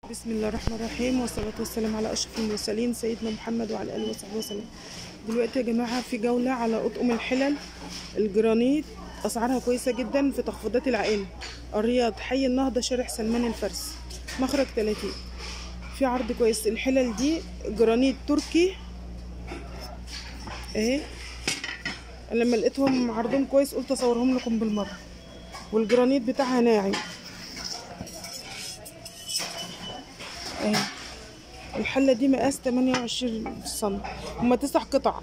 بسم الله الرحمن الرحيم والصلاة والسلام على أشرف المرسلين سيدنا محمد وعلى آله وصحبه وسلم دلوقتي يا جماعة في جولة على أطقم الحلل الجرانيت أسعارها كويسة جدا في تخفيضات العائلة الرياض حي النهضة شارع سلمان الفارسي مخرج 30 في عرض كويس الحلل دي جرانيت تركي اهي لما لقيتهم عرضهم كويس قلت اصورهم لكم بالمرة والجرانيت بتاعها ناعم اهي الحلة دي مقاس 28 سم هما تسع قطع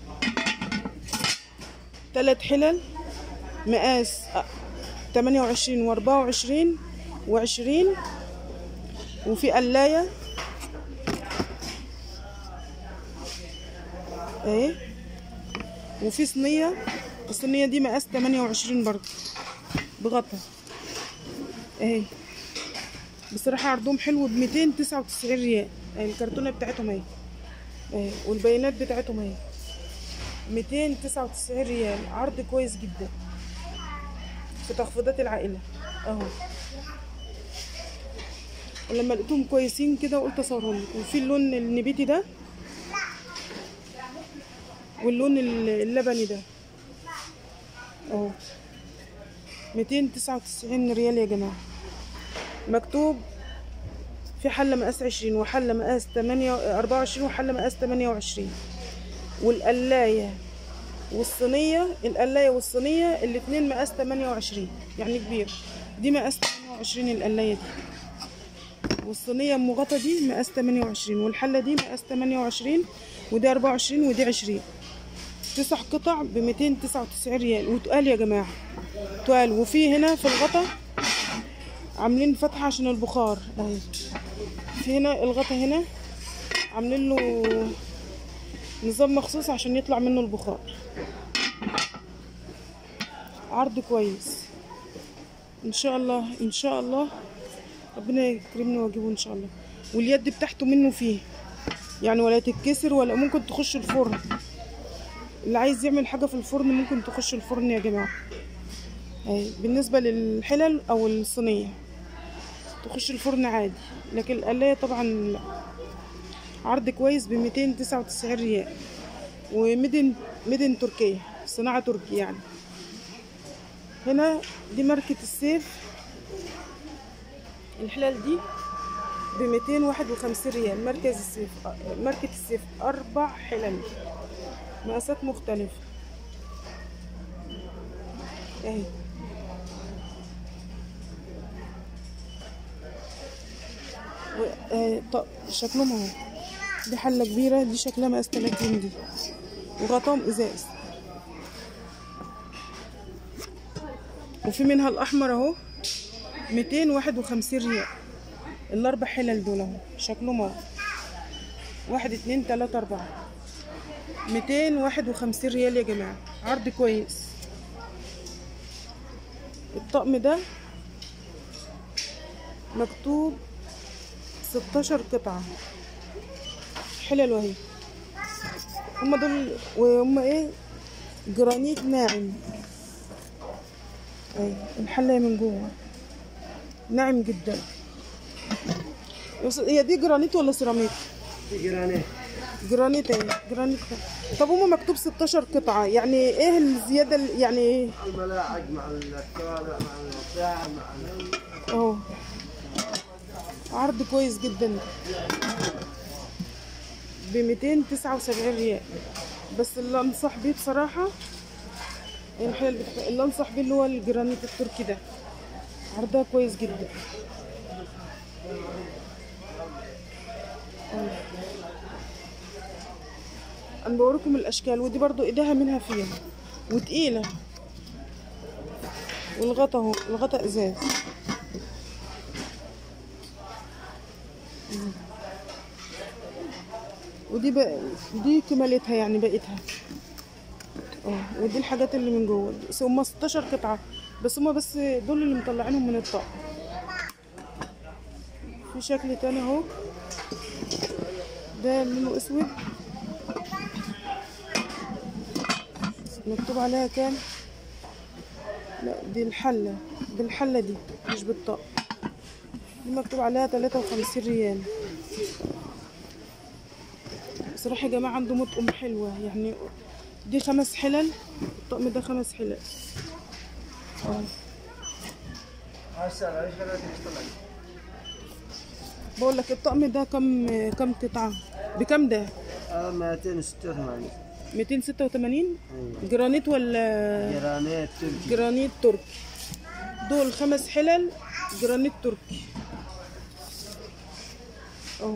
تلات حلل مقاس 28 واربعة وعشرين وعشرين وفي قلاية اهي وفي صينية الصينية دي مقاس 28 برضه بغطا اهي بصراحة عرضهم حلو ب 299 ريال اهي الكرتونة بتاعتهم اهي اهي والبيانات بتاعتهم اهي 299 ريال عرض كويس جدا في تخفيضات العائلة اهو ولما لقيتهم كويسين كده قلت اصورهم لكم وفي اللون النبيتي ده واللون اللبني ده اهو 299 ريال يا جماعه مكتوب في حلة مقاس عشرين وحلة مقاس تمانية أربعة وعشرين وحلة مقاس تمانية وعشرين والقلاية والصينية القلاية والصينية الاتنين مقاس تمانية وعشرين يعني كبير دي مقاس تمانية وعشرين القلاية دي والصينية المغطى دي مقاس تمانية وعشرين والحلة دي مقاس تمانية وعشرين ودي أربعة وعشرين ودي عشرين تسع قطع بميتين تسعة وتسعين ريال وتقال يا جماعة تقال وفي هنا في الغطا عاملين فتحة عشان البخار اهي في هنا الغطا هنا عاملين له نظام مخصوص عشان يطلع منه البخار عرض كويس ان شاء الله ان شاء الله ربنا يكرمني واجيبه ان شاء الله واليد بتاعته منه فيه يعني ولا تتكسر ولا ممكن تخش الفرن اللي عايز يعمل حاجه في الفرن ممكن تخش الفرن يا جماعه اهي بالنسبه للحلل او الصينيه تخش الفرن عادي لكن القلايه طبعا لا عرض كويس ب 299 ريال ومدن مدن تركيا صناعه تركي يعني هنا دي ماركه السيف الحلال دي ب 251 ريال مركز السيف ماركه السيف اربع حلل مقاسات مختلفه اهي و... آه... ط... شكلهم اهو دي حلة كبيرة دي شكلها مقاس 30 دي وغطاهم ازاز وفي منها الاحمر اهو 251 ريال الاربع حلل دول اهو شكلهم اهو واحد اتنين تلاتة اربعة 251 ريال يا جماعة عرض كويس الطقم ده مكتوب ستاشر قطعة حلل وهي هما دول وهما ايه جرانيت ناعم اي الحلة من جوه ناعم جدا هي دي جرانيت ولا سيراميك؟ جرانيت جرانيت ايه جرانيت طب هما مكتوب 16 قطعة يعني ايه الزيادة ال- يعني ايه الملاعق مع الكوارع مع الوساع مع ال- اهو عرض كويس جدا ب 279 ريال بس اللي انصح بيه بصراحة الحلال بتاع- اللي انصح بيه اللي هو الجرانيت التركي ده عرضها كويس جدا أهو. انا بوريكم الاشكال ودي برضو ايديها منها فيها وتقيلة والغطا اهو الغطا ازاز ودي بقى دي كمالتها يعني بقيتها اه ودي الحاجات اللي من جوه بس هما 16 قطعه بس هما بس دول اللي مطلعينهم من الطاقه في شكل تاني اهو ده لونه اسود مكتوب عليها كام لا دي الحله بالحله دي مش بالطاقه دي مكتوب عليها 53 ريال بصراحة يا جماعة عنده مطقم حلوة يعني دي خمس حلل الطقم ده خمس حلل اه هسه ايش خليك تشتغل بقول لك الطقم ده كم كم قطعة بكم ده اه 286 286 ايوه جرانيت ولا جرانيت تركي جرانيت تركي دول خمس حلل جرانيت تركي اهو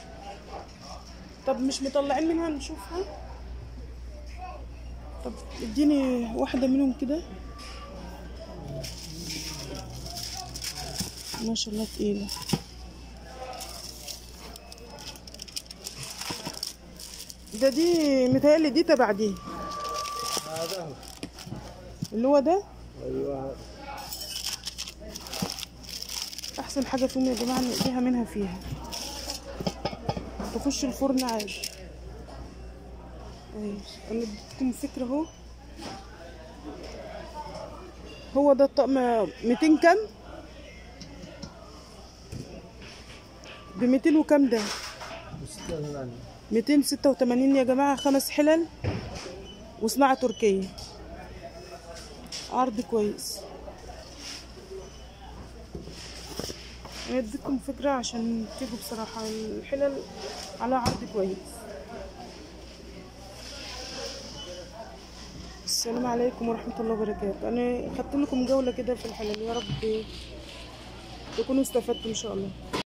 طب مش مطلعين منها نشوفها طب اديني واحدة منهم كده ما شاء الله تقيلة ده دي متهيألي دي تبع دي هذا هو اللي هو ده ايوه احسن حاجه فيهم يا جماعه نقضيها منها فيها تخش الفرن عادي اهي انا اديتكم فكره اهو هو ده الطقم 200 كام ب 200 وكام ده مستغني 286 يا جماعه خمس حلل وصناعه تركيه عرض كويس انا اديتكم فكره عشان تيجوا بصراحه الحلل على عرض كويس السلام عليكم ورحمه الله وبركاته انا خدت لكم جوله كده في الحلل يا رب تكونوا استفدتوا ان شاء الله